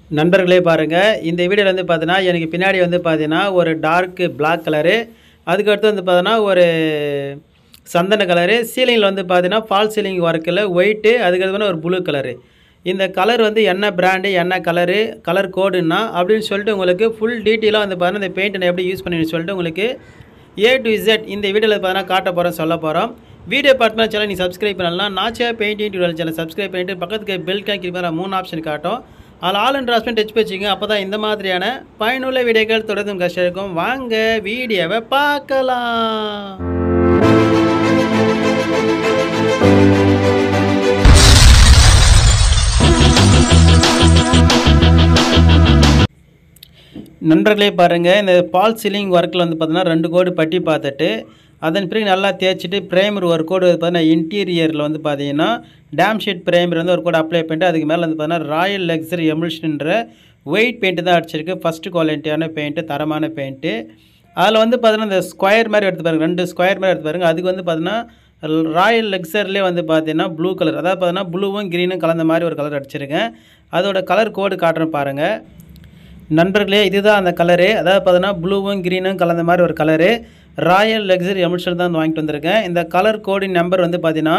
நண்பர்களே பாருங்கள் இந்த வீடியோவில் வந்து பார்த்தீங்கன்னா எனக்கு பின்னாடி வந்து பார்த்தீங்கன்னா ஒரு டார்க்கு Black கலரு அதுக்கடுத்து வந்து பார்த்தீங்கன்னா ஒரு சந்தன கலரு சீலிங்கில் வந்து பார்த்தீங்கன்னா ஃபால் சீலிங் ஒர்க்கில் ஒயிட்டு அதுக்கடுத்து வந்து ஒரு ப்ளூ கலரு இந்த கலர் வந்து என்ன பிராண்டு என்ன கலரு கலர் கோடுன்னா அப்படின்னு சொல்லிட்டு உங்களுக்கு ஃபுல் டீட்டெயிலாக வந்து பார்த்தீங்கன்னா இந்த பெயிண்ட் எப்படி யூஸ் பண்ணி சொல்லிட்டு உங்களுக்கு ஏ டு இசட் இந்த வீடியோவில் பார்த்தீங்கன்னா காட்ட போகிறோம் சொல்ல போகிறோம் வீடியோ பார்ட்னர் சேனல் நீ சப்ஸ்கிரைப் பண்ணலாம் Nachiya painting tutorial channel subscribe பண்ணிட்டு பக்கத்துக்கு பெல் காக்கி மேலே மூணு ஆப்ஷன் காட்டும் அதில் ஆல் அண்ட் ராஸ்மெண்ட் டச் வச்சுங்க அப்போ தான் இந்த மாதிரியான பயனுள்ள வீடியோக்கள் தொடர்ந்தும் கஷ்டம் இருக்கும் வாங்க வீடியோவை பார்க்கலாம் நண்பர்களே பாருங்கள் இந்த பால் சீலிங் ஒர்க்கில் வந்து பார்த்தீங்கன்னா ரெண்டு கோடு பட்டி பார்த்துட்டு அதன் பிறகு நல்லா தேய்ச்சிட்டு பிரைமர் ஒரு கோடு வந்து பார்த்தீங்கன்னா இன்டீரியரில் வந்து பார்த்தீங்கன்னா டேம் ஷீட் பிரைமர் வந்து ஒரு கோடு அப்ளை பண்ணிட்டு அதுக்கு மேலே வந்து பார்த்தீங்கன்னா ராயல் லக்ஸரி எமுல்ஷன்ற ஒயிட் பெயிண்ட் தான் அடிச்சிருக்கு ஃபஸ்ட்டு குவாலிட்டியான பெயிண்ட்டு தரமான பெயிண்ட்டு அதில் வந்து பார்த்தீங்கன்னா இந்த ஸ்கொயர் மாதிரி எடுத்து பாருங்க ரெண்டு ஸ்கொயர் மாதிரி எடுத்து பாருங்க அதுக்கு வந்து பார்த்தீங்கன்னா ராயல் லக்ஸர்லேயே வந்து பார்த்தீங்கன்னா ப்ளூ கலர் அதாவது பார்த்தீங்கன்னா ப்ளூவும் க்ரீனும் கலந்த மாதிரி ஒரு கலர் அடிச்சிருக்கேன் அதோட கலர் கோடு காட்டுறேன் பாருங்கள் நண்பர்களே இதுதான் அந்த கலரு அதாவது பார்த்தீங்கன்னா ப்ளூவும் க்ரீனும் கலந்த மாதிரி ஒரு கலரு ராயல் லக்ஸரி எமிஷன் தான் வாங்கிட்டு வந்திருக்கேன் இந்த கலர் கோடின் நம்பர் வந்து பார்த்தீங்கன்னா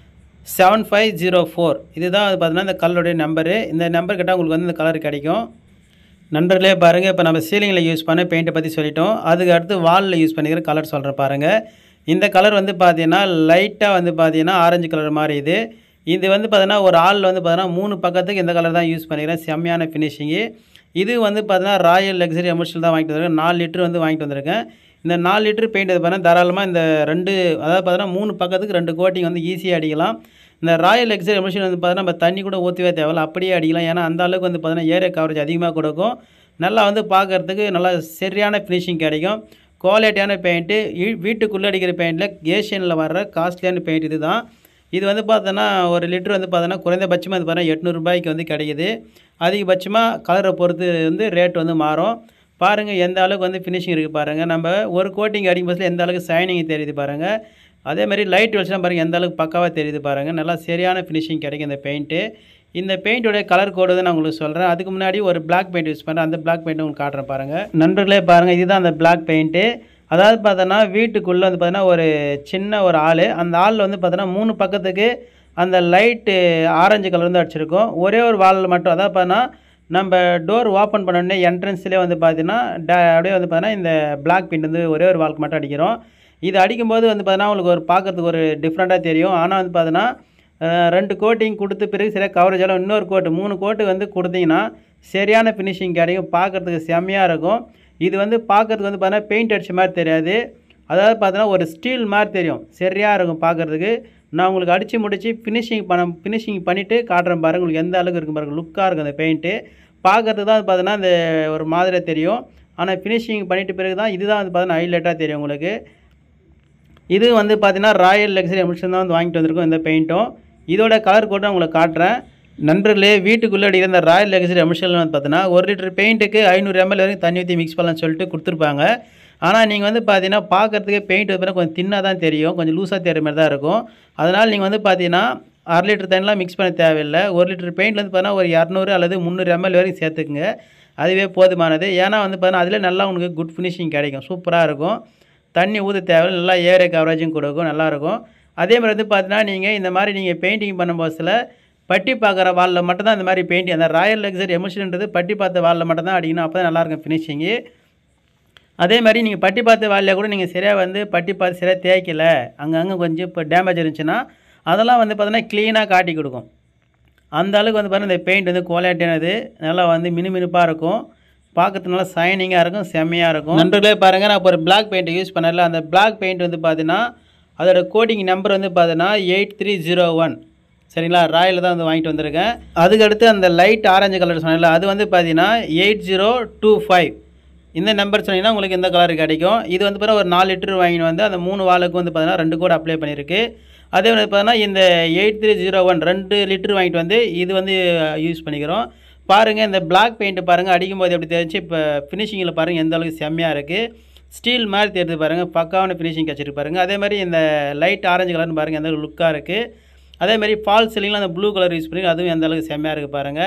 செவன் ஃபைவ் ஜீரோ ஃபோர் இதுதான் அது பார்த்தீங்கன்னா இந்த கலருடைய நம்பரு இந்த நம்பர் கேட்டால் உங்களுக்கு வந்து இந்த கலர் கிடைக்கும் நண்பர்களே பாருங்கள் இப்போ நம்ம சீலிங்கில் யூஸ் பண்ண பெயிண்ட்டை பற்றி சொல்லிட்டோம் அதுக்கு அடுத்து வாலில் யூஸ் பண்ணிக்கிற கலர் சொல்கிறேன் பாருங்கள் இந்த கலர் வந்து பார்த்தீங்கன்னா லைட்டாக வந்து பார்த்தீங்கன்னா ஆரஞ்சு கலர் மாதிரி இது இது வந்து பார்த்தீங்கன்னா ஒரு ஆள் வந்து பார்த்தீங்கன்னா மூணு பக்கத்துக்கு இந்த கலர் தான் யூஸ் பண்ணிக்கிறேன் செம்மையான ஃபினிஷிங்கு இது வந்து பார்த்தீங்கன்னா ராயல் லக்ஸரி எமர்ஷியல் தான் வாங்கிட்டு வந்திருக்கேன் நாலு லிட்டர் வந்து வாங்கிட்டு வந்திருக்கேன் இந்த நாலு லிட்டர் பெயிண்ட் இது பார்த்தீங்கன்னா தாராளமாக இந்த ரெண்டு அதாவது பார்த்தீங்கன்னா மூணு பக்கத்துக்கு ரெண்டு கோட்டிங் வந்து ஈஸியாக அடிக்கலாம் இந்த ராயல் லக்ஸரி எமர்ஷியல் வந்து பார்த்தீங்கன்னா நம்ம தண்ணி கூட ஊற்றவே தேவையில்ல அப்படியே அடிக்கலாம் ஏன்னா அந்த அளவுக்கு வந்து பார்த்தீங்கன்னா ஏரியா கவரேஜ் அதிகமாக கொடுக்கும் நல்லா வந்து பார்க்குறதுக்கு நல்லா சரியான ஃபினிஷிங் கிடைக்கும் குவாலிட்டியான பெயிண்ட்டு வீட்டுக்குள்ளே அடிக்கிற பெயிண்டில் ஏஷியனில் வர்ற காஸ்ட்லியான பெயிண்ட் இது தான் இது வந்து பார்த்தோன்னா ஒரு லிட்டர் வந்து பார்த்தோன்னா குறைந்தபட்சமாக வந்து பார்த்தீங்கன்னா எட்நூறுபாய்க்கு வந்து கிடைக்குது அதிகபட்சமாக கலரை பொறுத்து வந்து ரேட் வந்து மாறும் பாருங்கள் எந்த அளவுக்கு வந்து ஃபினிஷிங் இருக்குது பாருங்கள் நம்ம ஒரு கோட்டிங் அடிக்கும் பஸ்ஸில் எந்த அளவுக்கு ஷைனிங் தெரியுது பாருங்கள் அதே மாதிரி லைட் வெளிச்சம் பாருங்கள் எந்த அளவுக்கு பக்காவாக தெரியுது பாருங்கள் நல்லா சரியான ஃபினிஷிங் கிடைக்கும் இந்த பெயிண்ட்டு இந்த பெயிண்ட்டோடைய கலர் கோடு தான் நான் உங்களுக்கு சொல்கிறேன் அதுக்கு முன்னாடி ஒரு பிளாக் பெயிண்ட் யூஸ் பண்ணுறேன் அந்த பிளாக் பெயிண்ட் உங்களுக்கு காட்டுறேன் பாருங்கள் நண்பர்களே பாருங்கள் இதுதான் அந்த பிளாக் பெயிண்ட்டு அதாவது பார்த்தோன்னா வீட்டுக்குள்ளே வந்து பார்த்தோன்னா ஒரு சின்ன ஒரு ஆள் அந்த ஆளில் வந்து பார்த்தோன்னா மூணு பக்கத்துக்கு அந்த லைட்டு ஆரஞ்சு கலர் வந்து அடிச்சிருக்கோம் ஒரே ஒரு வாலில் மட்டும் அதாவது பார்த்தோன்னா நம்ம டோர் ஓப்பன் பண்ணோடனே என்ட்ரன்ஸ்லேயே வந்து பார்த்தீங்கன்னா டே அப்படியே வந்து பார்த்தீங்கன்னா இந்த பிளாக் பெயிண்ட் வந்து ஒரே ஒரு வால்க்கு மட்டும் அடிக்கிறோம் இது அடிக்கும்போது வந்து பார்த்தீங்கன்னா உங்களுக்கு ஒரு பார்க்குறதுக்கு ஒரு டிஃப்ரெண்ட்டாக தெரியும் ஆனால் வந்து பார்த்தீங்கன்னா ரெண்டு கோட்டிங் கொடுத்த பிறகு சரியாக கவரேஜ் எல்லாம் இன்னொரு கோட்டு மூணு கோட்டு வந்து கொடுத்தீங்கன்னா சரியான ஃபினிஷிங் கிடைக்கும் பார்க்குறதுக்கு செம்மையாக இருக்கும் இது வந்து பார்க்குறதுக்கு வந்து பார்த்தீங்கன்னா பெயிண்ட் அடித்த மாதிரி தெரியாது அதாவது பார்த்தீங்கன்னா ஒரு ஸ்டீல் மாதிரி தெரியும் சரியாக இருக்கும் பார்க்குறதுக்கு நான் உங்களுக்கு அடித்து முடித்து ஃபினிஷிங் பண்ண ஃபினிஷிங் பண்ணிவிட்டு காட்டுறேன் பாருங்கள் உங்களுக்கு எந்த அளவுக்கு இருக்கும் பாருங்கள் லுக்காக இருக்கும் அந்த பெயிண்ட்டு பார்க்குறதுக்கு தான் பார்த்தீங்கன்னா இந்த ஒரு மாதிரியாக தெரியும் ஆனால் ஃபினிஷிங் பண்ணிவிட்டு பிறகு தான் இதுதான் வந்து பார்த்தீங்கன்னா ஹைலைட்டாக தெரியும் உங்களுக்கு இது வந்து பார்த்தீங்கன்னா ராயல் லக்ஸரி எமிஷன் தான் வந்து வாங்கிட்டு வந்திருக்கோம் இந்த பெயிண்ட்டும் இதோட கலர் கோட்டை உங்களுக்கு காட்டுறேன் நண்பர்களே வீட்டுக்குள்ளே அடிக்கிற இந்த ராயல் லக்ஸரி எமிஷன் வந்து பார்த்தீங்கன்னா ஒரு லிட்டர் பெயிண்ட்டுக்கு ஐநூறு எம்எல் வரைக்கும் தண்ணி ஊற்றி மிக்ஸ் பண்ணலாம்னு சொல்லிட்டு கொடுத்துருப்பாங்க ஆனால் நீங்கள் வந்து பார்த்தீங்கன்னா பார்க்குறதுக்கே பெயிண்ட் வந்து கொஞ்சம் தின்னாக தான் தெரியும் கொஞ்சம் லூஸாக தெரியுற மாதிரி தான் இருக்கும் அதனால் நீங்கள் வந்து பார்த்தீங்கன்னா அரை லிட்டர் தண்ணிலாம் மிக்ஸ் பண்ண தேவையில்லை ஒரு லிட்டர் பெயிண்ட் வந்து பார்த்தீங்கன்னா ஒரு இரநூறு அல்லது முந்நூறு எம்எல் வரைக்கும் சேர்த்துக்குங்க அதுவே போதுமானது ஏன்னா வந்து பார்த்தீங்கன்னா அதில் நல்லா உங்களுக்கு குட் ஃபினிஷிங் கிடைக்கும் சூப்பராக இருக்கும் தண்ணி ஊற்ற தேவையில்லை நல்லா ஏரியா கவரேஜும் கொடுக்கும் நல்லாயிருக்கும் அதே மாதிரி வந்து பார்த்தீங்கன்னா நீங்கள் இந்த மாதிரி நீங்கள் பெயிண்டிங் பண்ணும் போதில் பட்டி பார்க்குற வாலில் மட்டும் தான் இந்த மாதிரி பெயிண்டிங் அந்த ராயல் லக்ஸரி எமோஷன்ன்றது பட்டி பார்த்த வாலில் மட்டும் தான் அடிக்கணும் அப்போ தான் நல்லாயிருக்கும் ஃபினிஷிங்கு அதே மாதிரி நீங்கள் பட்டி பார்த்த வாலில் கூட நீங்கள் சரியாக வந்து பட்டி பார்த்து சரியாக தேய்க்கலை அங்கங்கே கொஞ்சம் இப்போ டேமேஜ் இருந்துச்சுன்னா அதெல்லாம் வந்து பார்த்தீங்கன்னா க்ளீனாக காட்டி கொடுக்கும் அந்த அளவுக்கு வந்து பார்த்தீங்கன்னா இந்த பெயிண்ட் வந்து குவாலிட்டியானது நல்லா வந்து மினுமினுப்பாக இருக்கும் பார்க்கறதுக்கு நல்லா சைனிங்காக இருக்கும் செம்மையாக இருக்கும் நண்பர்களே பாருங்கள் நான் இப்போ ஒரு பிளாக் பெயிண்ட் யூஸ் பண்ணல அந்த பிளாக் பெயிண்ட் வந்து பார்த்தீங்கன்னா அதோட கோடிங் நம்பர் வந்து பார்த்தீங்கன்னா எயிட் த்ரீ ஜீரோ ஒன் சரிங்களா ராயில் தான் வந்து வாங்கிட்டு வந்திருக்கேன் அதுக்கடுத்து அந்த லைட் ஆரஞ்சு கலர் சொன்னல அது வந்து பார்த்தீங்கன்னா எயிட் ஜீரோ டூ ஃபைவ் இந்த நம்பர் சொன்னீங்கன்னா உங்களுக்கு இந்த கலர் கிடைக்கும் இது வந்து பார்த்தீங்கன்னா ஒரு நாலு லிட்டர் வாங்கிட்டு வந்து அந்த மூணு வாளுக்கு வந்து பார்த்தீங்கன்னா ரெண்டு கோடு அப்ளை பண்ணியிருக்கு அதே வந்து பார்த்தீங்கன்னா இந்த எயிட் த்ரீ ஜீரோ ஒன் ரெண்டு லிட்டர் வாங்கிட்டு வந்து இது வந்து யூஸ் பண்ணிக்கிறோம் பாருங்கள் இந்த பிளாக் பெயிண்ட் பாருங்கள் அடிக்கும்போது எப்படி தெரிஞ்சு இப்போ ஃபினிஷிங்கில் பாருங்கள் எந்த அளவுக்கு செம்மையாக இருக்குது ஸ்டீல் மாதிரி தெரியுது பாருங்கள் பக்காவான ஃபினிஷிங் கிடச்சிருக்கு பாருங்கள் அதே மாதிரி இந்த லைட் ஆரஞ்சு கலர்னு பாருங்கள் எந்த லுக்காக இருக்குது அதே மாதிரி ஃபால் சீலிங்கில் அந்த ப்ளூ கலர் யூஸ் பண்ணி அதுவும் எந்த அளவுக்கு செம்மையாக இருக்குது பாருங்கள்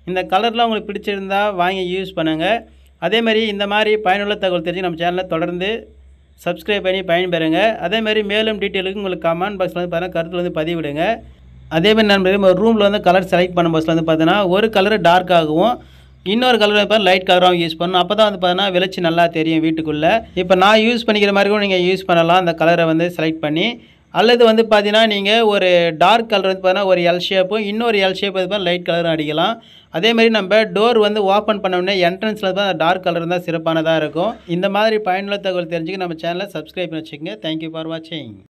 இந்த கலர்லாம் உங்களுக்கு பிடிச்சிருந்தா வாங்கி யூஸ் பண்ணுங்கள் அதே மாதிரி இந்த மாதிரி பயனுள்ள தகவல் தெரிஞ்சு நம்ம சேனலை தொடர்ந்து சப்ஸ்கிரைப் பண்ணி பயன்பெறுங்க அதே மாதிரி மேலும் டீட்டெயிலுக்கு உங்களுக்கு கமெண்ட் பாக்ஸில் வந்து பார்த்தீங்கன்னா கருத்தில் வந்து பதிவிடுங்க அதே மாதிரி நண்பர்களே ஒரு ரூமில் வந்து கலர் செலக்ட் பண்ணும் போது வந்து பார்த்தீங்கன்னா ஒரு கலர் டார்க் ஆகவும் இன்னொரு கலர் இப்போ லைட் கலராகவும் யூஸ் பண்ணணும் அப்போ தான் வந்து பார்த்தீங்கன்னா வெளிச்சு நல்லா தெரியும் வீட்டுக்குள்ளே இப்போ நான் யூஸ் பண்ணிக்கிற மாதிரி கூட நீங்கள் யூஸ் பண்ணலாம் அந்த கலரை வந்து செலக்ட் பண்ணி அல்லது வந்து பார்த்தீங்கன்னா நீங்கள் ஒரு டார்க் கலர் வந்து பார்த்தீங்கன்னா ஒரு எல் ஷேப்பும் இன்னொரு எல் ஷேப் வந்து லைட் கலரும் அடிக்கலாம் அதே மாதிரி நம்ம டோர் வந்து ஓப்பன் பண்ண உடனே என்ட்ரன்ஸில் தான் டார்க் கலர் தான் சிறப்பானதாக இருக்கும் இந்த மாதிரி பயனுள்ள தகவல் தெரிஞ்சுக்க நம்ம சேனலை சப்ஸ்கிரைப் பண்ணி வச்சுக்கோங்க தேங்க்யூ ஃபார் வாட்சிங்